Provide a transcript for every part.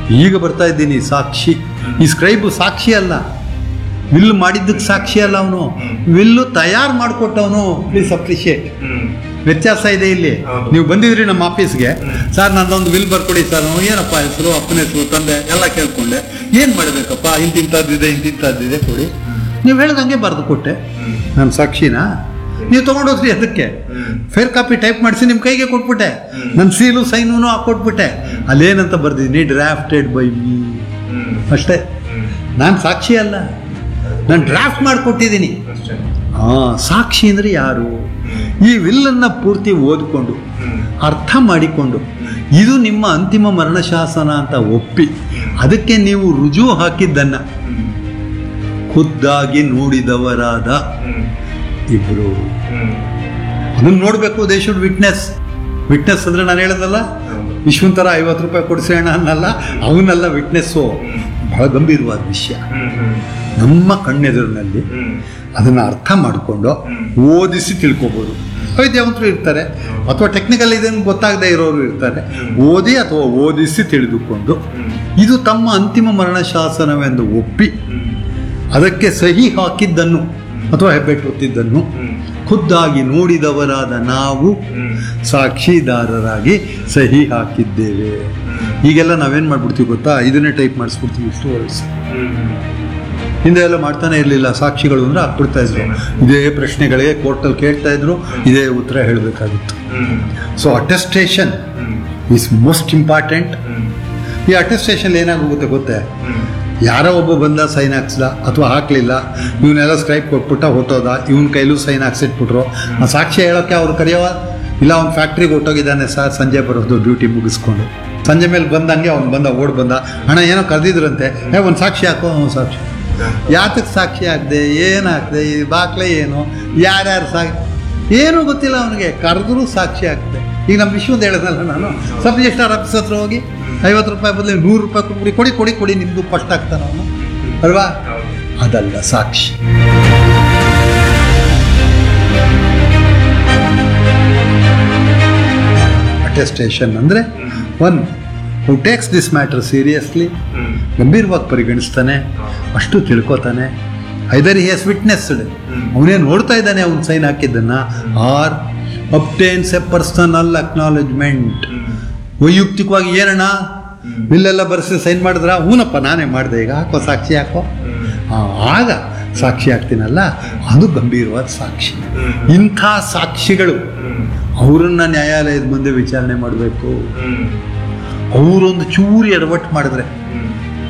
ಈಗ ಬರ್ತಾ ಇದ್ದೀನಿ ಸಾಕ್ಷಿ ಈ ಸ್ಕ್ರೈಬ್ ಸಾಕ್ಷಿ ಅಲ್ಲ ವಿಲ್ ಮಾಡಿದ್ದಕ್ಕೆ ಸಾಕ್ಷಿ ಅಲ್ಲ ಅವನು ವಿಲ್ಲು ತಯಾರು ಮಾಡಿಕೊಟ್ಟವನು ಪ್ಲೀಸ್ ಅಪ್ರಿಷಿಯೇಟ್ ಹ್ಮ್ ವ್ಯತ್ಯಾಸ ಇದೆ ಇಲ್ಲಿ ಹೌದು. ನೀವು ಬಂದಿದ್ರಿ ನಮ್ಮ ಆಫೀಸ್ಗೆ ಸರ್ ನಂದೊಂದು ವಿಲ್ ಬರ್ಕೊಡಿ ಸರ್ ನಾವು ಏನಪ್ಪ ಹೆಸರು ಅಪ್ಪನ ಹೆಸರು ತಂದೆ ಎಲ್ಲ ಕೇಳ್ಕೊಂಡೆ ಏನು ಮಾಡಬೇಕಪ್ಪ ಇಂತಿಂಥದ್ದಿದೆ ಇಂತಿಂಥದ್ದಿದೆ ಕೊಡಿ ನೀವು ಹೇಳ್ದಂಗೆ ಬರೆದು ಕೊಟ್ಟೆ ಹ್ಮ್ ನಾನು ಸಾಕ್ಷಿನಾ ನೀವು ತೊಗೊಂಡೋದ್ರಿ ಅದಕ್ಕೆ ಹ್ಮ್ ಫೇರ್ ಕಾಪಿ ಟೈಪ್ ಮಾಡಿಸಿ ನಿಮ್ಮ ಕೈಗೆ ಕೊಟ್ಬಿಟ್ಟೆ ಹ್ಮ್. ನನ್ನ ಸೀಲು ಸೈನೂ ಹಾಕ್ಕೊಟ್ಬಿಟ್ಟೆ ಅಲ್ಲೇನಂತ ಬರ್ದಿದ್ದೀನಿ ಡ್ರಾಫ್ಟೆಡ್ ಬೈ ಮೀ ಹ್ಮ್ ಅಷ್ಟೇ ಹ್ಮ್ ನಾನು ಸಾಕ್ಷಿ ಅಲ್ಲ ನಾನು ಡ್ರಾಫ್ಟ್ ಮಾಡಿಕೊಟ್ಟಿದ್ದೀನಿ ಅಷ್ಟೇ ಹಾಂ ಸಾಕ್ಷಿ ಅಂದರೆ ಯಾರು ಈ ವಿಲ್ಲನ್ನು ಪೂರ್ತಿ ಓದಿಕೊಂಡು ಹ್ಮ್ ಅರ್ಥ ಮಾಡಿಕೊಂಡು ಇದು ನಿಮ್ಮ ಅಂತಿಮ ಮರಣಶಾಸನ ಅಂತ ಒಪ್ಪಿ ಅದಕ್ಕೆ ನೀವು ರುಜು ಹಾಕಿದ್ದನ್ನು ಹ್ಮ್ ಖುದ್ದಾಗಿ ನೋಡಿದವರಾದ ಹ್ಮ್ ಇಬ್ಬರು ಹ್ಮ್ ಅದನ್ನು ನೋಡಬೇಕು ದೇ ಶುಡ್ ವಿಟ್ನೆಸ್ ವಿಟ್ನೆಸ್ ಅಂದರೆ ನಾನು ಹೇಳೋದಲ್ಲ ಹೌದು ವಿಶ್ವಂತರ ಐವತ್ತು ರೂಪಾಯಿ ಕೊಡಿಸೋಣ ಅನ್ನಲ್ಲ ಅವನ್ನೆಲ್ಲ ವಿಟ್ನೆಸ್ಸು ಬಹಳ ಗಂಭೀರವಾದ ವಿಷಯ ಹ್ಮ್ ಹ್ಮ್ ನಮ್ಮ ಕಣ್ಣೆದುರಿನಲ್ಲಿ ಹ್ಮ್ ಅದನ್ನು ಅರ್ಥ ಮಾಡಿಕೊಂಡು ಓದಿಸಿ ತಿಳ್ಕೊಬೋದು ವಿದ್ಯಾವಂತರು ಇರ್ತಾರೆ ಅಥವಾ ಟೆಕ್ನಿಕಲ್ ಇದನ್ನು ಗೊತ್ತಾಗದೇ ಇರೋರು ಇರ್ತಾರೆ ಓದಿ ಅಥವಾ ಓದಿಸಿ ತಿಳಿದುಕೊಂಡು ಹ್ಮ್ ಇದು ತಮ್ಮ ಅಂತಿಮ ಮರಣಶಾಸನವೆಂದು ಒಪ್ಪಿ ಹ್ಮ್ ಅದಕ್ಕೆ ಸಹಿ ಹಾಕಿದ್ದನ್ನು ಅಥವಾ ಹೆಬ್ಬೆಟ್ಟು ಒತ್ತಿದ್ದನ್ನು ಹ್ಮ್ ಖುದ್ದಾಗಿ ನೋಡಿದವರಾದ ನಾವು ಹ್ಮ್ ಸಾಕ್ಷಿದಾರರಾಗಿ ಸಹಿ ಹಾಕಿದ್ದೇವೆ ಈಗೆಲ್ಲ ನಾವೇನು ಮಾಡ್ಬಿಡ್ತೀವಿ ಗೊತ್ತಾ ಇದನ್ನೇ ಟೈಪ್ ಮಾಡಿಸ್ಬಿಡ್ತೀವಿ ಇಷ್ಟು ವರ್ಷ ಹ್ಮ್ ಹಿಂದೆ ಎಲ್ಲ ಮಾಡ್ತಾನೆ ಇರಲಿಲ್ಲ ಸಾಕ್ಷಿಗಳು ಅಂದ್ರೆ ಹಾಕ್ಬಿಡ್ತಾ ಇದ್ರು ಇದೇ ಪ್ರಶ್ನೆಗಳಿಗೆ ಕೋರ್ಟಲ್ಲಿ ಕೇಳ್ತಾ ಇದ್ರು ಇದೇ ಉತ್ತರ ಹೇಳಬೇಕಾಗಿತ್ತು ಹ್ಮ್ so attestation hmm is most important hmm ಈ ಅಟೆಸ್ಟೇಷನ್ ಏನಾಗುತ್ತೆ ಗೊತ್ತೇ ಹ್ಮ್ ಯಾರೋ ಒಬ್ಬ ಬಂದ ಸೈನ್ ಹಾಕ್ಸ್ದ ಅಥವಾ ಹಾಕ್ಲಿಲ್ಲ ಇವನ್ನೆಲ್ಲ ಸ್ಕ್ರೈಬ್ ಕೊಟ್ಬಿಟ್ಟ ಹೊಟ್ಟೋದ ಇವನ್ ಕೈಲೂ ಸೈನ್ ಹಾಕ್ಸಿಟ್ಬಿಟ್ರು ಆ ಸಾಕ್ಷಿ ಹೇಳೋಕ್ಕೆ ಅವ್ರು ಕರೆಯವ ಇಲ್ಲ ಅವ್ನು ಫ್ಯಾಕ್ಟ್ರಿಗೆ ಹೊಟ್ಟೋಗಿದ್ದಾನೆ ಸರ್ ಸಂಜೆ ಬರೋದು ಡ್ಯೂಟಿ ಮುಗಿಸ್ಕೊಂಡು ಸಂಜೆ ಮೇಲೆ ಬಂದಂಗೆ ಅವ್ನು ಬಂದ ಓಡ್ ಬಂದ ಅಣ್ಣ ಏನೋ ಕರೆದಿದ್ರಂತೆ ಏ ಒಂದು ಸಾಕ್ಷಿ ಹಾಕೋ ಅವ್ನು ಸಾಕ್ಷಿ ಯಾತಕ್ಕೆ ಸಾಕ್ಷಿ ಹಾಕ್ದೆ ಏನು ಹಾಕ್ದೆ ಈ ಬಾಕ್ಲೆ ಏನು ಯಾರ್ಯಾರು ಸಾಕ್ಷಿ ಏನೂ ಗೊತ್ತಿಲ್ಲ ಅವನಿಗೆ ಕರೆದ್ರೂ ಸಾಕ್ಷಿ ಹಾಕ್ದೆ ಈಗ ನಮ್ಮ ವಿಶ್ವದ ಹೇಳಿದ್ನಲ್ಲ ನಾನು ಸಬ್ ರಿಜಿಸ್ಟ್ರಾರ್ ಆಫೀಸ್ ಹತ್ರ ಹೋಗಿ ಐವತ್ತು ರೂಪಾಯಿ ಬದಲು ನೂರು ರೂಪಾಯಿ ಕೊಟ್ಬಿಡಿ ಕೊಡಿ ಕೊಡಿ ಕೊಡಿ ನಿಮ್ಮದು ಫಸ್ಟ್ ಆಗ್ತಾನೆ ಅವನು ಅಲ್ವಾ ಹೌದು ಅದಲ್ಲ ಸಾಕ್ಷಿ ಅಟೆಸ್ಟೇಷನ್ ಅಂದರೆ one who takes this matter seriously ಹ್ಮ್ ಗಂಭೀರವಾಗಿ ಪರಿಗಣಿಸ್ತಾನೆ ಅಷ್ಟು ತಿಳ್ಕೊತಾನೆ ಐದರ್ ಹಿ ಹಸ್ ವಿಟ್ನೆಸ್ಡ್ ಅವನೇ ನೋಡ್ತಾ ಇದ್ದಾನೆ ಅವ್ನು ಸೈನ್ ಹಾಕಿದ್ದನ್ನ or obtains a personal acknowledgement ಹ್ಮ್ ವೈಯಕ್ತಿಕವಾಗಿ ಏನಣ್ಣ ಬಿಲ್ಲೆಲ್ಲ ಬರೆಸಿ ಸೈನ್ ಮಾಡಿದ್ರ ಹೂನಪ್ಪ ನಾನೇ ಮಾಡಿದೆ ಈಗ ಹಾಕೋ ಸಾಕ್ಷಿ ಹಾಕೋ ಹ್ಮ್ ಆ, ಆಗ ಸಾಕ್ಷಿ ಆಗ್ತೀನಲ್ಲ ಅದು ಗಂಭೀರವಾದ ಸಾಕ್ಷಿ ಇಂಥ ಸಾಕ್ಷಿಗಳು ಹ್ಮ್ ಅವರನ್ನ ನ್ಯಾಯಾಲಯದ ಮುಂದೆ ವಿಚಾರಣೆ ಮಾಡಬೇಕು ಹ್ಮ್ ಅವರೊಂದು ಚೂರು ಎಡವಟ್ಟು ಮಾಡಿದ್ರೆ ಹ್ಮ್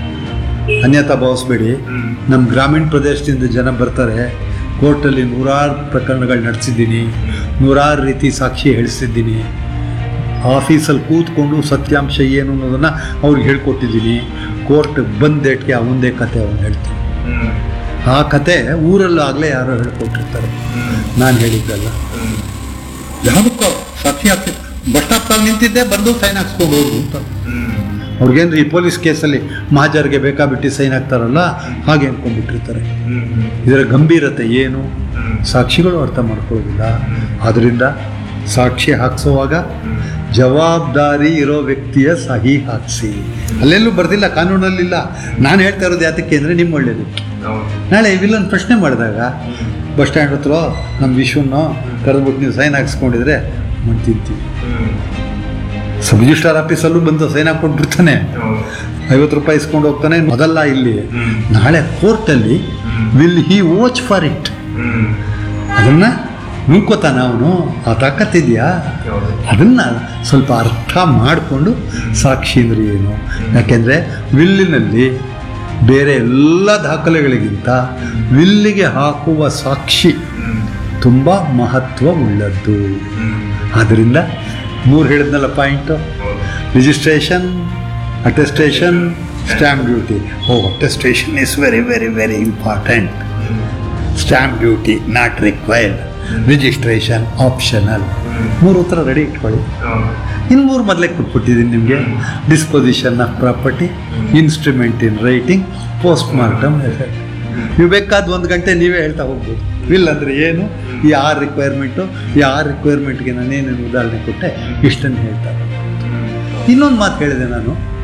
ಅನ್ಯತಾ ಭಾವಿಸ್ಬೇಡಿ ಹ್ಮ್ ನಮ್ಮ ಗ್ರಾಮೀಣ ಪ್ರದೇಶದಿಂದ ಜನ ಬರ್ತಾರೆ ಕೋರ್ಟಲ್ಲಿ ನೂರಾರು ಪ್ರಕರಣಗಳು ನಡೆಸಿದ್ದೀನಿ ನೂರಾರು ರೀತಿ ಸಾಕ್ಷಿ ಹೇಳಿಸಿದ್ದೀನಿ ಆಫೀಸಲ್ಲಿ ಕೂತ್ಕೊಂಡು ಸತ್ಯಾಂಶ ಏನು ಅನ್ನೋದನ್ನು ಅವ್ರಿಗೆ ಹೇಳ್ಕೊಟ್ಟಿದ್ದೀನಿ ಕೋರ್ಟ್ ಬಂದ ಡೇಟ್ಗೆ ಅವನದೇ ಕತೆ ಅವನು ಹೇಳ್ತೀನಿ ಹ್ಮ್ ಆ ಕತೆ ಊರಲ್ಲೂ ಆಗಲೇ ಯಾರೋ ಹೇಳ್ಕೊಟ್ಟಿರ್ತಾರೆ ಹ್ಮ್ ನಾನು ಹೇಳಿದ್ದಲ್ಲ ಹ್ಮ್ ಯಾವುದಕ್ಕೋ ಸಾಕ್ಷಿ ಆಗ್ತಿತ್ತು ಬಸ್ ಸ್ಟಾಪ್ನಲ್ಲಿ ನಿಂತಿದ್ದೆ ಬಂದು ಸೈನ್ ಹಾಕ್ಸ್ಕೊಂಡು ಹೋಗು ಅಂತ ಹ್ಮ್ ಅವ್ರಿಗೇನು ಈ ಪೊಲೀಸ್ ಕೇಸಲ್ಲಿ ಮಹಾಜರ್ಗೆ ಬೇಕಾಬಿಟ್ಟು ಸೈನ್ ಹಾಕ್ತಾರಲ್ಲ ಹಾಗೆ ಅನ್ಕೊಂಡ್ಬಿಟ್ಟಿರ್ತಾರೆ ಹ್ಮ್ ಇದರ ಗಂಭೀರತೆ ಏನು ಹ್ಮ್ ಸಾಕ್ಷಿಗಳು ಅರ್ಥ ಮಾಡ್ಕೊಳ್ಳೋದಿಲ್ಲ ಆದ್ದರಿಂದ ಸಾಕ್ಷಿ ಹಾಕ್ಸೋವಾಗ ಜವಾಬ್ದಾರಿ ಇರೋ ವ್ಯಕ್ತಿಯ ಸಹಿ ಹಾಕಿಸಿ ಅಲ್ಲೆಲ್ಲೂ ಬರ್ದಿಲ್ಲ ಕಾನೂನಲ್ಲಿಲ್ಲ ನಾನು ಹೇಳ್ತಾ ಇರೋದು ಯಾತಕ್ಕೆ ಅಂದರೆ ನಿಮ್ಮ ಒಳ್ಳೇದು ಹೌದು ನಾಳೆ ವಿಲ್ಲನ್ ಪ್ರಶ್ನೆ ಮಾಡಿದಾಗ ಬಸ್ ಸ್ಟ್ಯಾಂಡ್ ಹತ್ರ ನಮ್ಮ ವಿಶ್ವನ ಕರೆದ್ಬಿಟ್ಟು ನೀವು ಸೈನ್ ಹಾಕ್ಸ್ಕೊಂಡಿದ್ರೆ ಮಣ್ಣು ತಿಂತೀವಿ ಹ್ಮ್ ಸಬ್ ರಿಜಿಸ್ಟ್ರಾರ್ ಆಫೀಸಲ್ಲೂ ಬಂದು ಸೈನ್ ಹಾಕ್ಕೊಂಡ್ಬಿಡ್ತಾನೆ ಹೌದು ಐವತ್ತು ರೂಪಾಯಿ ಇಸ್ಕೊಂಡು ಹೋಗ್ತಾನೆ ಅದಲ್ಲ ಇಲ್ಲಿ ಹ್ಮ್ ನಾಳೆ ಕೋರ್ಟಲ್ಲಿ will he watch for it ಹ್ಮ್ ಅದನ್ನ ನುಂಕೋತಾನ ಅವನು ಆ ತಾಕತ್ತಿದೆಯಾ ಹೌದು ಅದನ್ನ ಸ್ವಲ್ಪ ಅರ್ಥ ಮಾಡಿಕೊಂಡು ಸಾಕ್ಷಿ ಅಂದ್ರೆ ಏನು ಯಾಕೆಂದರೆ ವಿಲ್ಲಿನಲ್ಲಿ ಬೇರೆ ಎಲ್ಲ ದಾಖಲೆಗಳಿಗಿಂತ ವಿಲ್ಲಿಗೆ ಹಾಕುವ ಸಾಕ್ಷಿ ಹ್ಮ್ ತುಂಬ ಮಹತ್ವ ಉಳ್ಳದ್ದು ಹ್ಮ್ ಆದ್ದರಿಂದ ಮೂರು ಹೇಳಿದ್ನಲ್ಲ ಪಾಯಿಂಟು ಹೌದು registration attestation stamp duty oh attestation is very very very important ಹ್ಮ್ stamp duty not required registration optional ಮೂರು ಉತ್ತರ ರೆಡಿ ಇಟ್ಕೊಳ್ಳಿ ಹೌದು ಇನ್ನು ಮೂರು ಮೊದಲೇ ಕೊಟ್ಬಿಟ್ಟಿದ್ದೀನಿ ನಿಮಗೆ disposition of property instrument in writing post mortem effect ನೀವು ಬೇಕಾದ ಒಂದು ಗಂಟೆ ನೀವೇ ಹೇಳ್ತಾ ಹೋಗ್ಬೋದು ವಿಲ್ ಅಂದರೆ ಏನು ಈ ಆರು ರಿಕ್ವೈರ್ಮೆಂಟು ಈ ಆರು ರಿಕ್ವೈರ್ಮೆಂಟ್ಗೆ ನಾನೇನೇನು ಉದಾಹರಣೆ ಕೊಟ್ಟೆ ಇಷ್ಟನ್ನು ಹೇಳ್ತಾ ಇನ್ನೊಂದು ಮಾತು ಹೇಳಿದೆ ನಾನು